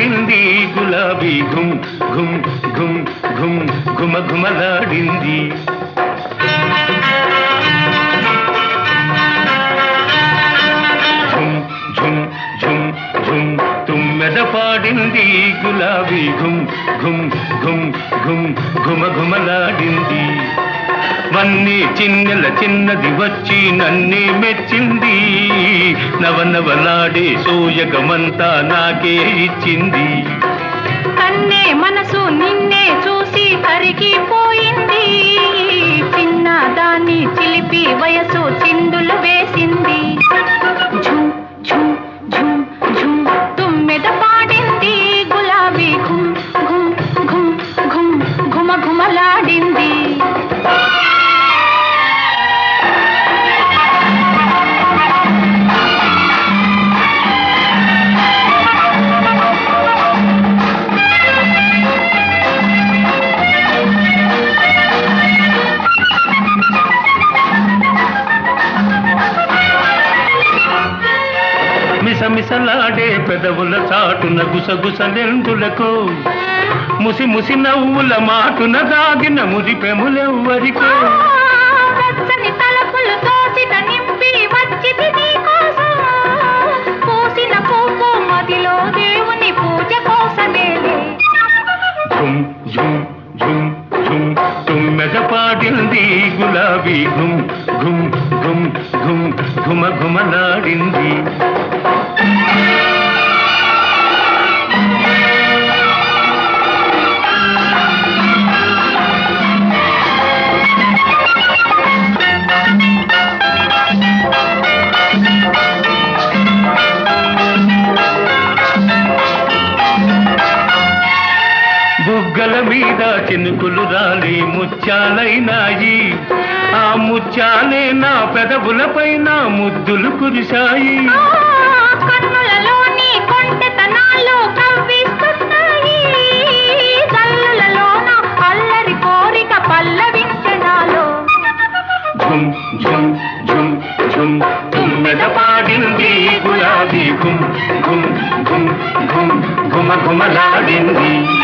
పాడింది గులాబీ ఘుమ్ ఘుమ్ ఘుమ్ ఘుమ్ ఘుమ ఘుమలాడింది ఝుమ్ ఝుమ్ ఝుమ్ ఝుమ్ తుమ్మెద పాడింది గులాబీ ఘుమ్ ఘుమ్ ఘుమ్ ఘుమ్ ఘుమ ఘుమలాడింది వన్నీ చిన్నెల చిన్నది వచ్చి నన్నే మెచ్చింది నవనవలాడే సోయగమంతా నాకే ఇచ్చింది కన్నే మనసు నిన్నే చూసి కరిగిపోయింది చిన్న దాన్ని చిలిపి వయసు చిందులు వేసింది ఝుమ్ ఝుమ్ ఝుమ్ ఝుమ్ తుమ్మెద పాడింది గులాబీ ఘుమ్ ఘుమ్ ఘుమ్ ఘుమ్ ఘుమ ఘుమలాడింది మిసమిసలాడే పెదవుల చాటున గుసగుసలెందులకు ముసి ముసి నవ్వుల మాటున దాగిన మురిపెములెవ్వరికో వెచ్చని తలపులు తోసిన నింపి వచ్చింది నీకోసం పూసిన పువ్వు మదిలో దేవుని పూజ కోసమేలే ఝుమ్ ఝుమ్ ఝుమ్ ఝుమ్ తుమ్మెద పాడింది గులాబీ ఘుమ్ ఘుమ్ ఘుమ్ ఘుమ్ ఘుమ ఘుమలాడింది బుగ్గల మీద చినుకులు రాలి ముత్యాలైనాయి ఆ ముత్యాలే నా పెదవులపైన ముద్దులు కురిశాయి ఆ, కన్నులలోని కొంటెతనాలు కవ్విస్తున్నాయి జల్లులలోన అల్లరి కోరిక పల్లవించడాలో ఝుమ్ ఝుమ్ ఝుమ్ ఝుమ్ తుమ్మెద పాడింది గులాబీ ఘుమ్ ఘుమ్ ఘుమ్ ఘుమ్ ఘుమ ఘుమలాడింది